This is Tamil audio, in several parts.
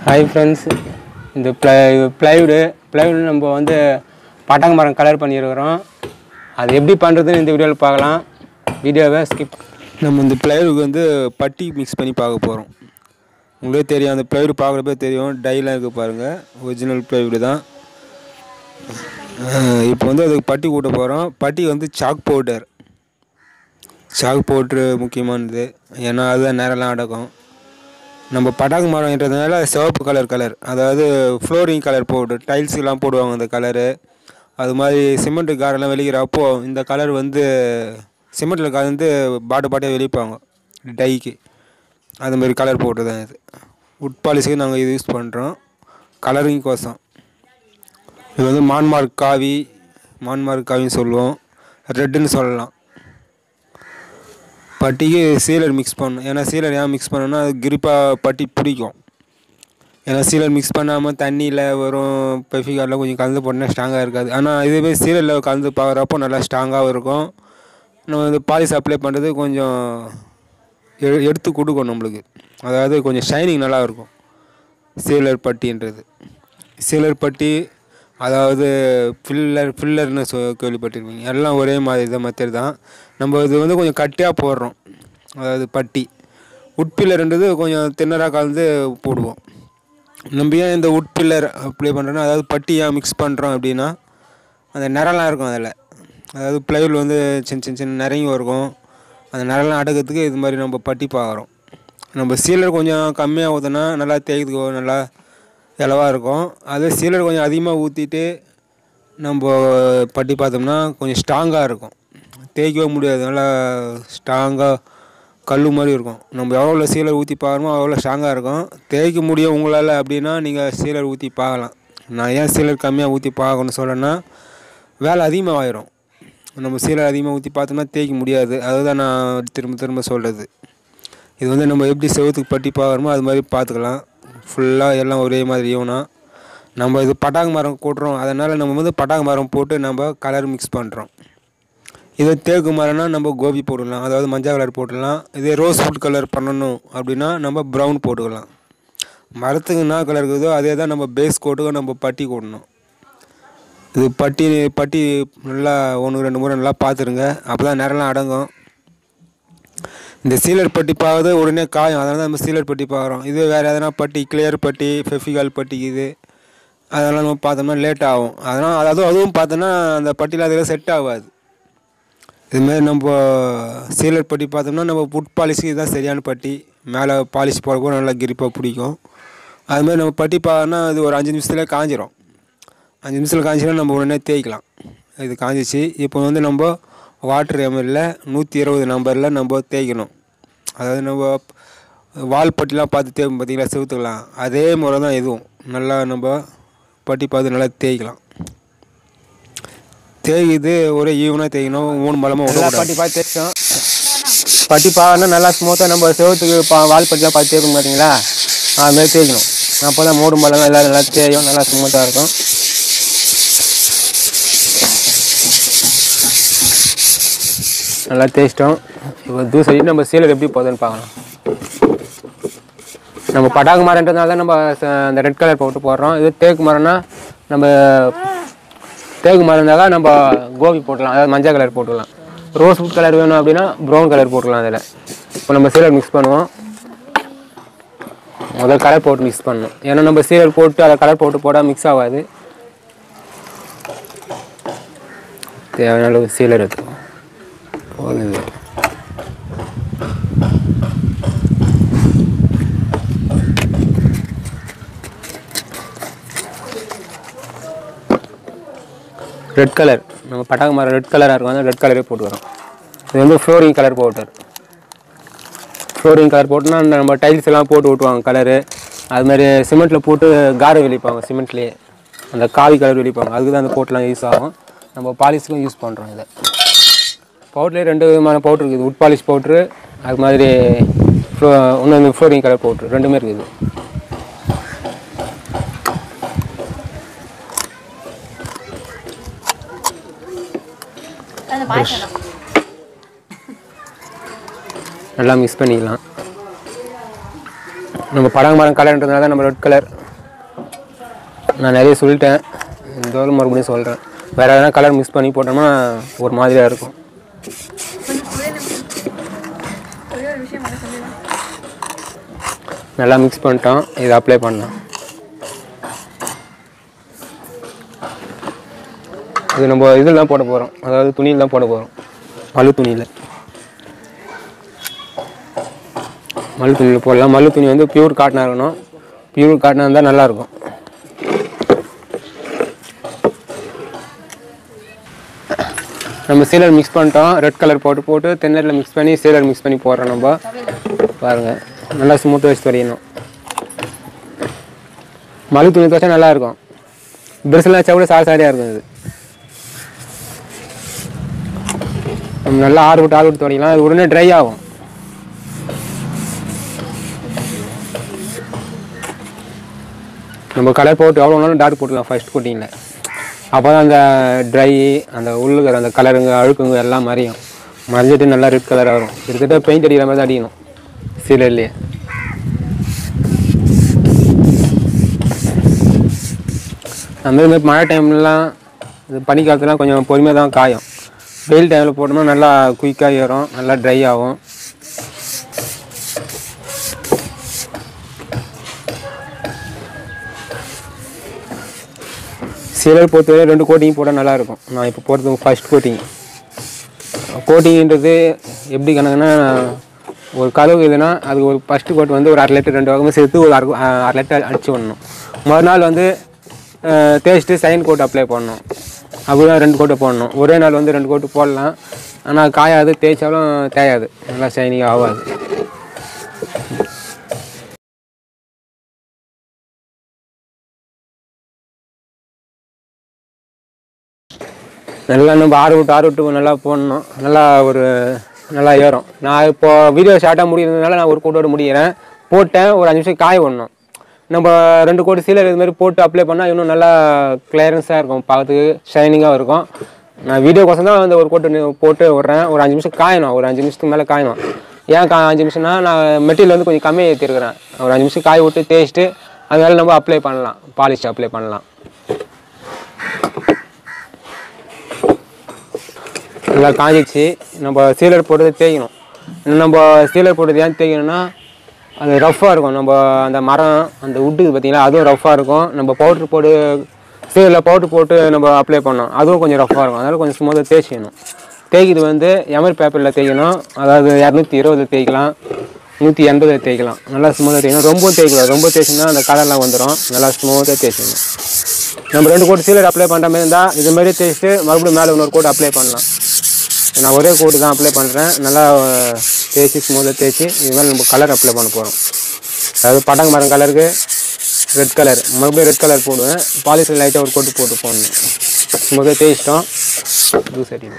ஹாய் ஃப்ரெண்ட்ஸ் இந்த ப்ளை ப்ளைவுடு ப்ளைவுட் நம்ம வந்து பட்டாங்க மரம் கலர் பண்ணியிருக்கிறோம் அது எப்படி பண்ணுறதுன்னு இந்த வீடியோவில் பார்க்கலாம் வீடியோவை ஸ்கிப் நம்ம இந்த பிளைவுக்கு வந்து பட்டி மிக்ஸ் பண்ணி பார்க்க போகிறோம் உங்களுக்கே தெரியும் அந்த பிளைவுட் பார்க்குறப்ப தெரியும் டைலாம் இருக்குது பாருங்கள் ஒரிஜினல் பிளைவுடு தான் இப்போ வந்து அதுக்கு பட்டி கூட்ட போகிறோம் பட்டி வந்து சாக் பவுடர் சாக் பவுட்ரு முக்கியமானது ஏன்னா அதுதான் நேரெல்லாம் அடக்கும் நம்ம பட்டாக்கு மரம்ன்றதுனால சிவப்பு கலர் கலர் அதாவது ஃப்ளோரிங் கலர் பவுடர் டைல்ஸுக்கெலாம் போடுவாங்க அந்த கலரு அது மாதிரி சிமெண்ட்டு காரெல்லாம் வெளிக்கிறப்போ இந்த கலர் வந்து சிமெண்ட்டில் கலந்து பாட்டு பாட்டே வெளிப்பாங்க டைக்கு அது மாதிரி கலர் பவுடர் தான் இது உட் பாலிஷுக்கு நாங்கள் இது யூஸ் பண்ணுறோம் கலரிங் கோசம் இது வந்து மான்மார்க் காவி மான்மார்க் காவின்னு சொல்லுவோம் ரெட்டுன்னு சொல்லலாம் பட்டிக்கு சீலர் மிக்ஸ் பண்ணணும் ஏன்னா சீலர் ஏன் மிக்ஸ் பண்ணோன்னா அது கிரிப்பாக பட்டி பிடிக்கும் ஏன்னா சீலர் மிக்ஸ் பண்ணாமல் தண்ணியில் வரும் பெஃபிகார்லாம் கொஞ்சம் கலந்து போட்டோன்னா ஸ்ட்ராங்காக இருக்காது ஆனால் இதுவே சீலரில் கலந்து பார்க்குறப்போ நல்லா ஸ்ட்ராங்காகவும் இருக்கும் நம்ம வந்து பாலிஷ் அப்ளை பண்ணுறது கொஞ்சம் எ எடுத்து கொடுக்கும் நம்மளுக்கு அதாவது கொஞ்சம் ஷைனிங் நல்லா இருக்கும் சீலர் பட்டின்றது சீலர் பட்டி அதாவது ஃபில்லர் ஃபில்லர்னு சொ கேள்விப்பட்டிருப்பீங்க எல்லாம் ஒரே மாதிரி தான் மெத்தட் தான் நம்ம இது வந்து கொஞ்சம் கட்டியாக போடுறோம் அதாவது பட்டி உட்பில்லர்ன்றது கொஞ்சம் தின்னராக கலந்து போடுவோம் நம்ம ஏன் இந்த உட்பில்லர் அப்ளை பண்ணுறோன்னா அதாவது பட்டி ஏன் மிக்ஸ் பண்ணுறோம் அப்படின்னா அந்த நிறம்லாம் இருக்கும் அதில் அதாவது பிளைவுட் வந்து சின்ன சின்ன சின்ன நிறையும் இருக்கும் அந்த நிறம்லாம் அடக்கிறதுக்கு இது மாதிரி நம்ம பட்டி பார்க்குறோம் நம்ம சீலர் கொஞ்சம் கம்மியாக ஊற்றினா நல்லா தேய்க்கிறதுக்கு நல்லா இலவாக இருக்கும் அதே சீலர் கொஞ்சம் அதிகமாக ஊற்றிட்டு நம்ம பட்டி பார்த்தோம்னா கொஞ்சம் ஸ்ட்ராங்காக இருக்கும் தேய்க்கவே முடியாது நல்லா ஸ்ட்ராங்காக கல் மாதிரி இருக்கும் நம்ம எவ்வளோ சீலர் ஊற்றி பார்க்குறோமோ அவ்வளோ ஸ்ட்ராங்காக இருக்கும் தேய்க்க முடியும் உங்களால் அப்படின்னா நீங்கள் சீலர் ஊற்றி பார்க்கலாம் நான் ஏன் சீலர் கம்மியாக ஊற்றி பார்க்கணும்னு சொல்கிறேன்னா வேலை அதிகமாக ஆயிரும் நம்ம சீலர் அதிகமாக ஊற்றி பார்த்தோம்னா தேய்க்க முடியாது அதுதான் நான் திரும்ப திரும்ப சொல்கிறது இது வந்து நம்ம எப்படி செவத்துக்கு பட்டி பார்க்குறோமோ அது மாதிரி பார்த்துக்கலாம் ஃபுல்லாக எல்லாம் ஒரே மாதிரி ஈவனா நம்ம இது பட்டாங்க மரம் கூட்டுறோம் அதனால் நம்ம வந்து பட்டாங்க மரம் போட்டு நம்ம கலர் மிக்ஸ் பண்ணுறோம் இதே தேக்கு மரம்னா நம்ம கோபி போட்டுக்கலாம் அதாவது மஞ்சள் கலர் போட்டுடலாம் இதே ரோஸ் ஃபுட் கலர் பண்ணணும் அப்படின்னா நம்ம ப்ரௌன் போட்டுக்கலாம் மரத்துக்கு என்ன கலர் இருக்குதோ அதே தான் நம்ம பேஸ் கோட்டுக்கு நம்ம பட்டி கூட்டணும் இது பட்டி பட்டி நல்லா ஒன்று ரெண்டு முறை நல்லா பார்த்துருங்க அப்போ தான் நேரம்லாம் அடங்கும் இந்த சீலர் பட்டி பார்க்குறது உடனே காயும் அதனால தான் நம்ம சீலர் பட்டி பார்க்குறோம் இது வேறு எதனா பட்டி கிளியர் பட்டி ஃபெஃபிகால் பட்டி இது அதெல்லாம் நம்ம பார்த்தோம்னா லேட் ஆகும் அதனால் அதாவது அதுவும் பார்த்தோன்னா அந்த பட்டியில் அதில் செட் ஆகாது இதுமாரி நம்ம சீலர் பட்டி பார்த்தோம்னா நம்ம புட் பாலிஷுக்கு இதுதான் சரியான பட்டி மேலே பாலிஷ் போடக்கூட நல்லா கிரிப்பாக பிடிக்கும் அதுமாதிரி நம்ம பட்டி பார்த்தோன்னா அது ஒரு அஞ்சு நிமிஷத்துலேயே காஞ்சிரும் அஞ்சு நிமிஷத்தில் காஞ்சினா நம்ம உடனே தேய்க்கலாம் இது காஞ்சிச்சு இப்போ வந்து நம்ம வாட்டர் எம்எல்ல நூற்றி இருபது நம்பரில் நம்ம தேய்க்கணும் அதாவது நம்ம வால் பட்டிலாம் பார்த்து தேய்க்கும் பார்த்தீங்களா செவுத்துக்கலாம் அதே முறை தான் இதுவும் நல்லா நம்ம பட்டி பார்த்து நல்லா தேய்க்கலாம் தேய்க்குது ஒரே ஈவனாக தேய்க்கணும் மூணு மலமாக நல்லா விடக்கூடாது பட்டி பார்த்து தேய்ச்சோம் பட்டி பார்க்கணும் நல்லா ஸ்மூத்தாக நம்ம செவத்துக்கு பா வால் பட்டிலாம் பார்த்து தேய்க்கும் பார்த்தீங்களா அதுமாதிரி தேய்க்கணும் அப்போ தான் மூடு மலம் எல்லாம் நல்லா தேயும் நல்லா ஸ்மூத்தாக இருக்கும் நல்லா தேய்ச்சிட்டோம் இப்போ தூசை நம்ம சீலர் எப்படி போகுதுன்னு பார்க்கலாம் நம்ம பட்டாக்கு மரன்றதுனால தான் நம்ம ச- அந்த ரெட் கலர் போட்டு போடுறோம் இது தேக்கு மரம்னா நம்ம தேக்கு மரம் இருந்தாலும் நம்ம கோபி போட்டுக்கலாம் அதாவது மஞ்சள் கலர் போட்டுக்கலாம் ரோஸ் ஃபுட் கலர் வேணும் அப்படின்னா ப்ரௌன் கலர் போட்டுக்கலாம் அதில் இப்போ நம்ம சீலர் மிக்ஸ் பண்ணுவோம் முதல் கலர் போட்டு மிக்ஸ் பண்ணணும் ஏன்னா நம்ம சீலர் போட்டு அதை கலர் போட்டு போட்டால் மிக்ஸ் ஆகாது தேவையான அளவு சீலர் எடுத்துக்கோ போதும் ரெட் கலர் நம்ம பட்டாக்கு மரம் ரெட் கலராக இருக்கும் அந்த ரெட் கலரே போட்டு வரோம் இது வந்து flooring colour powder flooring colour போட்டுனா அந்த நம்ம டைல்ஸ் எல்லாம் போட்டு விட்டுவாங்க கலரு அது மாதிரி சிமெண்ட்டில் போட்டு காரை வெளிப்பாங்க சிமெண்ட்லேயே அந்த காவி கலர் வெளிப்பாங்க அதுக்கு தான் அந்த போட்டுலாம் யூஸ் ஆகும் நம்ம பாலிஷுக்கும் யூஸ் பண்ணுறோம் இதை பவுட்லேயே ரெண்டு விதமான பவுட்ரு இருக்குது உட் பாலிஷ் பவுட்ரு அது மாதிரி ஃப்ளோ இன்னொன்று ஃப்ளோரிங் கலர் பவுட்ரு ரெண்டுமே இருக்குது நல்லா மிக்ஸ் பண்ணிக்கலாம் நம்ம படகு மரம் கலர்ன்றதுனால தான் நம்ம ரெட் கலர் நான் நிறைய சொல்லிட்டேன் இந்த ஒரு மறுபடியும் சொல்கிறேன் வேறு எதனா கலர் மிக்ஸ் பண்ணி போட்டோம்னா ஒரு மாதிரியாக இருக்கும் கொஞ்சம் ஒரே நிமிஷம் ஒரே ஒரு விஷயம் மட்டும் சொல்லிடலாம் நல்லா மிக்ஸ் பண்ணிட்டோம் இதை அப்ளை பண்ணலாம் இது நம்ம இதில் தான் போட போகிறோம் அதாவது துணியில் தான் போட போகிறோம் மல்லு துணியில் மல்லு துணியில் போடலாம் மல்லு துணி வந்து பியூர் காட்டனாக இருக்கணும் பியூர் காட்டனாக இருந்தால் நல்லாயிருக்கும் நம்ம சீலர் மிக்ஸ் பண்ணிட்டோம் ரெட் கலர் போட்டு போட்டு தென்னரில் மிக்ஸ் பண்ணி சீலர் மிக்ஸ் பண்ணி போடுறோம் நம்ம பாருங்கள் நல்லா ஸ்மூத்தாக வச்சு துடையணும் மழை துணி துவைச்சா நல்லா இருக்கும் பிரிசெல்லாம் வச்சா கூட சாரி சாரியாக இருக்கும் இது நம்ம நல்லா ஆறு விட்டு ஆறு விட்டு துடைக்கலாம் அது உடனே ட்ரை ஆகும் நம்ம கலர் போட்டு எவ்வளோ நாளும் டார்க் போட்டுக்கலாம் ஃபர்ஸ்ட் கோட்டிங்கில் அப்போ தான் அந்த ட்ரை அந்த உள்ளுக்கிற அந்த கலருங்க அழுக்குங்க எல்லாம் மறையும் மறைஞ்சிட்டு நல்லா ரெட் கலர் வரும் கிட்டத்தட்ட பெயிண்ட் அடிக்கிற மாதிரி தான் அடிக்கணும் சீலர்லேயே அந்த மாதிரி மழை டைம்லலாம் இது பனிக்காலத்துலாம் கொஞ்சம் பொறுமையாக தான் காயும் வெயில் டைமில் போட்டோம்னா நல்லா குயிக்காக ஏறும் நல்லா ட்ரை ஆகும் சீலர் பொறுத்தவரை ரெண்டு கோட்டிங் போட்டால் நல்லாயிருக்கும் நான் இப்போ போடுறது ஃபர்ஸ்ட் கோட்டிங் கோட்டிங்ன்றது எப்படி கணக்குன்னா ஒரு கதவு இதுன்னா அதுக்கு ஒரு ஃபஸ்ட்டு கோட் வந்து ஒரு அரை லிட்டர் ரெண்டு வகமே சேர்த்து ஒரு அரை அரை லிட்டர் அடிச்சு விடணும் மறுநாள் வந்து அஹ், தேய்ச்சிட்டு செகண்ட் கோட் அப்ளை பண்ணணும் அப்படிதான் ரெண்டு கோட்டை போடணும் ஒரே நாள் வந்து ரெண்டு கோட்டு போடலாம் ஆனால் காயாது தேய்ச்சாலும் தேயாது நல்லா ஷைனிங் ஆகாது நல்லா நம்ம ஆறு விட்டு ஆறு விட்டு நல்லா போடணும் நல்லா ஒரு நல்லா ஏறும் நான் இப்போ வீடியோ ஷார்ட்டாக முடியறதுனால நான் ஒரு கோட்டோட முடிக்கிறேன் போட்டேன் ஒரு அஞ்சு நிமிஷம் காய விடணும் நம்ம ரெண்டு கோட்டு சீலர் இது மாதிரி போட்டு அப்ளை பண்ணால் இன்னும் நல்லா கிளியரன்ஸாக இருக்கும் பார்க்கறதுக்கு ஷைனிங்காக இருக்கும் நான் வீடியோக்கோசம் தான் அந்த ஒரு கோட்டு நி- போட்டு விட்றேன் ஒரு அஞ்சு நிமிஷம் காயணும் ஒரு அஞ்சு நிமிஷத்துக்கு மேலே காயணும் ஏன் கா அஞ்சு நிமிஷம்னா நான் மெட்டீரியல் வந்து கொஞ்சம் கம்மியாக ஏற்றிருக்கிறேன் ஒரு அஞ்சு நிமிஷம் காய விட்டு தேய்ச்சிட்டு அதனால நம்ம அப்ளை பண்ணலாம் பாலிஷ் அப்ளை பண்ணலாம் நல்லா காஞ்சிச்சு நம்ம சீலர் போட்டது தேய்க்கணும் இன்னும் நம்ம சீலர் போட்டது ஏன் தேய்க்கணும்னா அது ரஃப்பாக இருக்கும் நம்ம அந்த மரம் அந்த உட்டு பார்த்தீங்களா அதுவும் ரஃப்பாக இருக்கும் நம்ம பவுட்ரு போட்டு சீலரில் பவுட்ரு போட்டு நம்ம அப்ளை பண்ணோம் அதுவும் கொஞ்சம் ரஃப்பாக இருக்கும் அதனால் கொஞ்சம் ஸ்மூத்தாக தேய்ச்சிக்கணும் தேய்க்கிறது வந்து எமர் பேப்பரில் தேய்க்கணும் அதாவது இரநூத்தி இருபது தேய்க்கலாம் நூற்றி எண்பது தேய்க்கலாம் நல்லா ஸ்மூத்தாக தேய்க்கணும் ரொம்ப தேய்க்கக்கூடாது ரொம்ப தேய்ச்சினா அந்த கலர்லாம் வந்துடும் நல்லா ஸ்மூத்தாக தேய்ச்சிக்கணும் நம்ம ரெண்டு கோட் சீலர் அப்ளை பண்ணுற மாதிரி இருந்தால் இது மாதிரி தேய்ச்சிட்டு மறுபடியும் மேலே இன்னொரு கோட் அப்ளை பண்ணலாம் நான் ஒரே கோட்டு தான் அப்ளை பண்ணுறேன் நல்லா அஹ், தேய்ச்சி ஸ்மூத்தாக தேய்ச்சி இது மாதிரி நம்ம கலர் அப்ளை பண்ண போகிறோம் அதாவது பட்டாங்க மரம் கலருக்கு ரெட் கலர் மறுபடியும் ரெட் கலர் போடுவேன் பாலிஸ்டர் லைட்டாக ஒரு கோட்டு போட்டு போடணும் ஸ்மூத்தாக தேய்ச்சிட்டோம் ஜூஸ் அடிக்கும்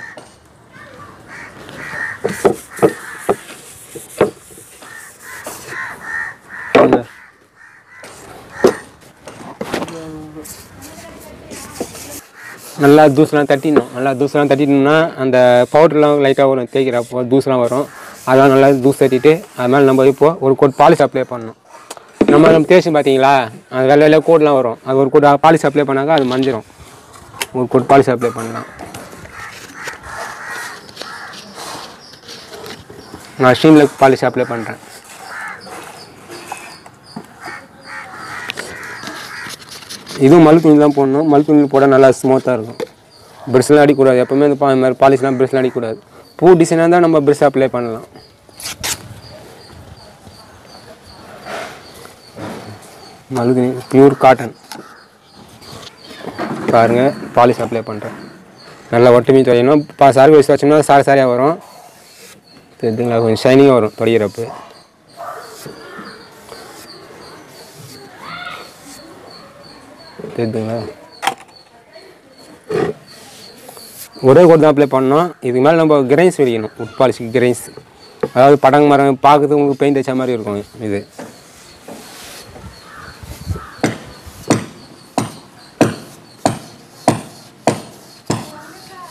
நல்லா தூசெலாம் தட்டிடணும் நல்லா தூசெலாம் தட்டிட்டோம்னா அந்த பவுடர்லாம் லைட்டாக வரும் தேய்க்கிறப்போ தூசெலாம் வரும் அதெல்லாம் நல்லா தூசு தட்டிட்டு அது மேலே நம்ம இப்போ ஒரு கோட் பாலிஷ் அப்ளை பண்ணணும் நம்ம நம்ம தேய்ச்சி பார்த்தீங்களா அது வெள்ளை வெள்ளை கோட்லாம் வரும் அது ஒரு கோட் பாலிஷ் அப்ளை பண்ணாக்கா அது மஞ்சிரும் ஒரு கோட் பாலிஷ் அப்ளை பண்ணலாம் நான் ஸ்டீமில் பாலிஷ் அப்ளை பண்ணுறேன் இதுவும் மல்லு துணி தான் போடணும் மல்லு துணி போட நல்லா ஸ்மூத்தாக இருக்கும் ப்ரெஷ்லாம் அடிக்கக்கூடாது எப்பவுமே இந்த பா இந்த மாதிரி பாலிஷ்லாம் ப்ரெஷ்லாம் அடிக்கக்கூடாது பூ டிசைனாக இருந்தால் நம்ம ப்ரெஷ் அப்ளை பண்ணலாம் மல்லு துணி பியூர் காட்டன் பாருங்க பாலிஷ் அப்ளை பண்ணுறேன் நல்லா ஒட்டுமி துவையணும் பா சாரி வச்சு வச்சோம்னா சாரி சாரியாக வரும் தெரியுதுங்களா கொஞ்சம் ஷைனிங்காக வரும் துடைக்கிறப்ப தெரியுதுங்களா ஒரே கோட் தான் அப்ளை பண்ணோம் இதுக்கு மேலே நம்ம கிரைன்ஸ் வெடிக்கணும் உட் பாலிஷ் கிரைன்ஸ் அதாவது படங்கு மரம் பார்க்குறது உங்களுக்கு பெயிண்ட் வச்ச மாதிரி இருக்கும் இது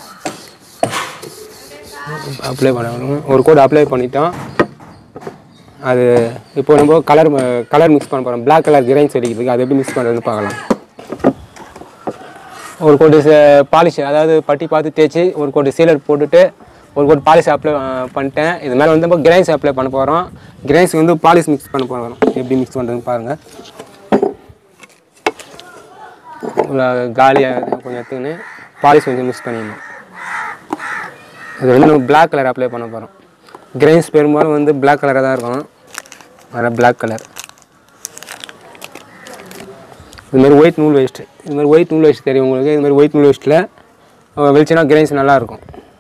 அப்ளை பண்ணணும் ஒரு கோட் அப்ளை பண்ணிட்டோம் அது இப்போ நம்ம கலர் கலர் மிக்ஸ் பண்ண போகிறோம் Black கலர் கிரைன் சொல்லிக்கிறதுக்கு அது எப்படி மிக்ஸ் பண்ணுறதுன்னு பார்க்கலாம் ஒரு கோட்டு பாலிஷ் அதாவது பட்டி பார்த்து தேய்ச்சி ஒரு கோட்டு சீலர் போட்டுட்டு ஒரு கோட் பாலிஷ் அப்ளை பண்ணிட்டேன் இது மேலே வந்து நம்ம கிரைன்ஸ் அப்ளை பண்ண போகிறோம் கிரைன்ஸ்க்கு வந்து பாலிஷ் மிக்ஸ் பண்ண போகிறோம் எப்படி மிக்ஸ் பண்ணுறதுன்னு பாருங்கள் காலியாக கொஞ்சம் எடுத்துக்கின்னு பாலிஷ் கொஞ்சம் மிக்ஸ் பண்ணிடணும் இது வந்து நம்ம Black கலர் அப்ளை பண்ண போகிறோம் கிரைன்ஸ் பெரும்பாலும் வந்து Black கலராக தான் இருக்கும் வர Black கலர் இது மாதிரி ஒயிட் நூல் வேஸ்ட்டு இது மாதிரி ஒயிட் நூல் வேஸ்ட் தெரியும் உங்களுக்கு இது மாதிரி ஒயிட் நூல் வேஸ்ட்டில் வெளிச்சுனா கிரைன்ஸ் நல்லாயிருக்கும்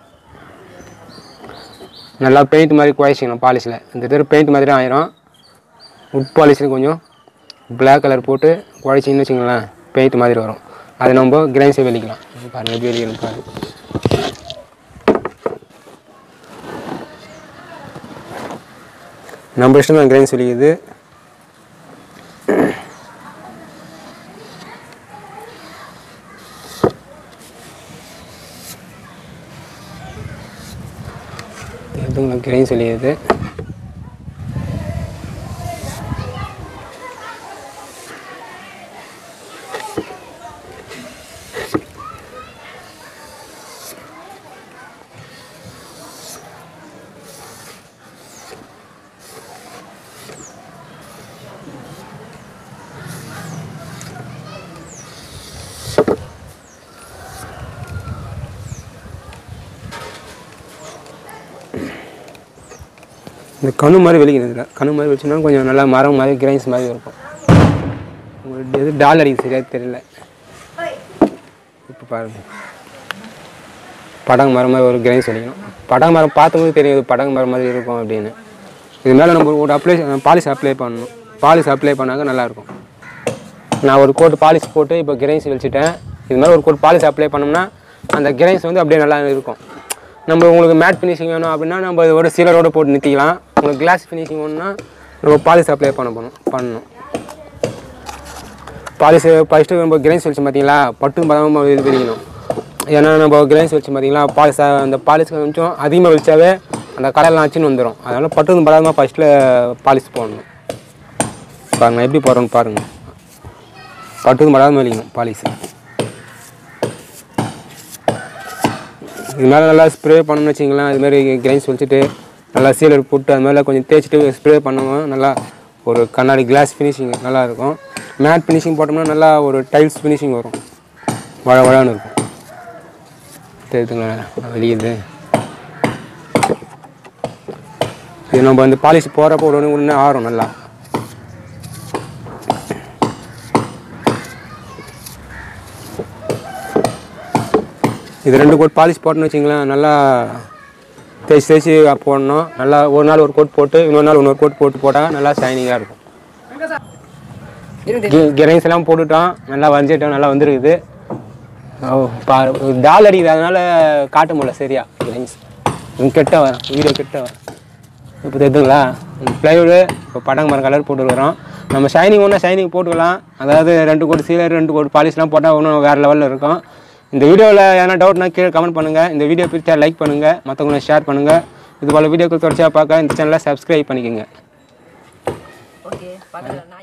நல்லா பெயிண்ட் மாதிரி குவாய்ச்சிக்கணும் பாலிஷில் இந்த தடவை பெயிண்ட் மாதிரி ஆயிரும் உட் பாலிஷில் கொஞ்சம் Black கலர் போட்டு குழைச்சிங்கன்னு வச்சுங்களேன் பெயிண்ட் மாதிரி வரும் அதை நம்ம கிரைன்ஸை வெளிக்கலாம் பாருங்கள் எப்படி வெளியே பாருங்க நம்ம இஷ்டம் தான் கிரைன்ஸ் வெளியுது எதுவும் கிரைன்ஸ் வெளியுது இந்த கணு மாதிரி வெளிக்கணும் இதில் கணு மாதிரி வச்சுன்னா கொஞ்சம் நல்லா மரம் மாதிரி கிரைன்ஸ் மாதிரி இருக்கும் உங்களுக்கு எது டால் அடிக்க சரியாக தெரியல இப்போ பாருங்க படகு மரம் மாதிரி ஒரு கிரைன்ஸ் அடிக்கணும் படகு மரம் பார்க்கும்போது தெரியும் இது படகு மரம் மாதிரி இருக்கும் அப்படின்னு இது மேலே நம்ம ஒரு அப்ளை பாலிஷ் அப்ளை பண்ணணும் பாலிஷ் அப்ளை பண்ணாக்க நல்லாயிருக்கும் நான் ஒரு கோட் பாலிஷ் போட்டு இப்போ கிரைன்ஸ் வச்சுட்டேன் இது மாதிரி ஒரு கோட் பாலிஷ் அப்ளை பண்ணோம்னா அந்த கிரைன்ஸ் வந்து அப்படியே நல்லா இருக்கும் நம்ம உங்களுக்கு மேட் ஃபினிஷிங் வேணும் அப்படின்னா நம்ம இதோட சீலரோட போட்டு நிறுத்திக்கலாம் உங்களுக்கு கிளாஸ் ஃபினிஷிங் வேணும்னா நம்ம பாலிஷ் அப்ளை பண்ண பண்ணணும் பண்ணணும் பாலிஷ் ஃபஸ்ட்டு நம்ம கிரைன்ஸ் வச்சு பார்த்தீங்களா பட்டும் பதமாக இது பிரிக்கணும் ஏன்னா நம்ம கிரைன்ஸ் வச்சு பார்த்தீங்களா பாலிஷ் அந்த பாலிஷ் கொஞ்சம் அதிகமாக வச்சாவே அந்த கலர்லாம் ஆச்சுன்னு வந்துடும் அதனால் பட்டும் பதமாக ஃபஸ்ட்டில் பாலிஷ் போடணும் பாருங்கள் எப்படி போடுறோன்னு பாருங்கள் பட்டும் படாமல் வெளிக்கணும் பாலிஷ் இது மேலே நல்லா ஸ்ப்ரே பண்ணணும்னு வச்சிங்களேன் இது மாதிரி கிரைன்ஸ் வச்சுட்டு நல்லா சீலர் போட்டு அது மேலே கொஞ்சம் தேய்ச்சிட்டு ஸ்ப்ரே பண்ணுவோம் நல்லா ஒரு கண்ணாடி கிளாஸ் ஃபினிஷிங் நல்லா இருக்கும் மேட் ஃபினிஷிங் போட்டோம்னா நல்லா ஒரு டைல்ஸ் ஃபினிஷிங் வரும் வழ வழன்னு இருக்கும் தெரியுதுங்களா வெளியுது இது நம்ம அந்த பாலிஷ் போகிறப்போ உடனே உடனே ஆறும் நல்லா இது ரெண்டு கோட் பாலிஷ் போட்டோன்னு வச்சிங்களேன் நல்லா தேய்ச்சி தேய்ச்சி போடணும் நல்லா ஒரு நாள் ஒரு கோட் போட்டு இன்னொரு நாள் இன்னொரு கோட் போட்டு போட்டால் நல்லா ஷைனிங்காக இருக்கும் கிரைன்ஸ் எல்லாம் போட்டுட்டோம் நல்லா வரைஞ்சிட்டோம் நல்லா வந்துருக்குது ஓ பா டால் அடிக்குது அதனால காட்ட முடியல சரியா கிரைன்ஸ் கெட்ட வரும் வீடியோ கெட்ட வரும் இப்போ தெரியுதுங்களா ப்ளைவுடு இப்போ படங்க மரம் கலர் போட்டுருக்குறோம் நம்ம ஷைனிங் ஒன்றா ஷைனிங் போட்டுக்கலாம் அதாவது ரெண்டு கோடி சீலர் ரெண்டு கோடி பாலிஷ்லாம் போட்டால் இன்னும் வேறு லெவலில் இருக்கும் இந்த வீடியோவில் எதனா டவுட்னா கீழே கமெண்ட் பண்ணுங்கள் இந்த வீடியோ பிடிச்சா லைக் பண்ணுங்கள் மற்றவங்களை ஷேர் பண்ணுங்கள் இது போல் வீடியோக்கள் தொடர்ச்சியாக பார்க்க இந்த சேனலை சப்ஸ்கிரைப் பண்ணிக்கோங்க ஓகே பார்க்கலாம்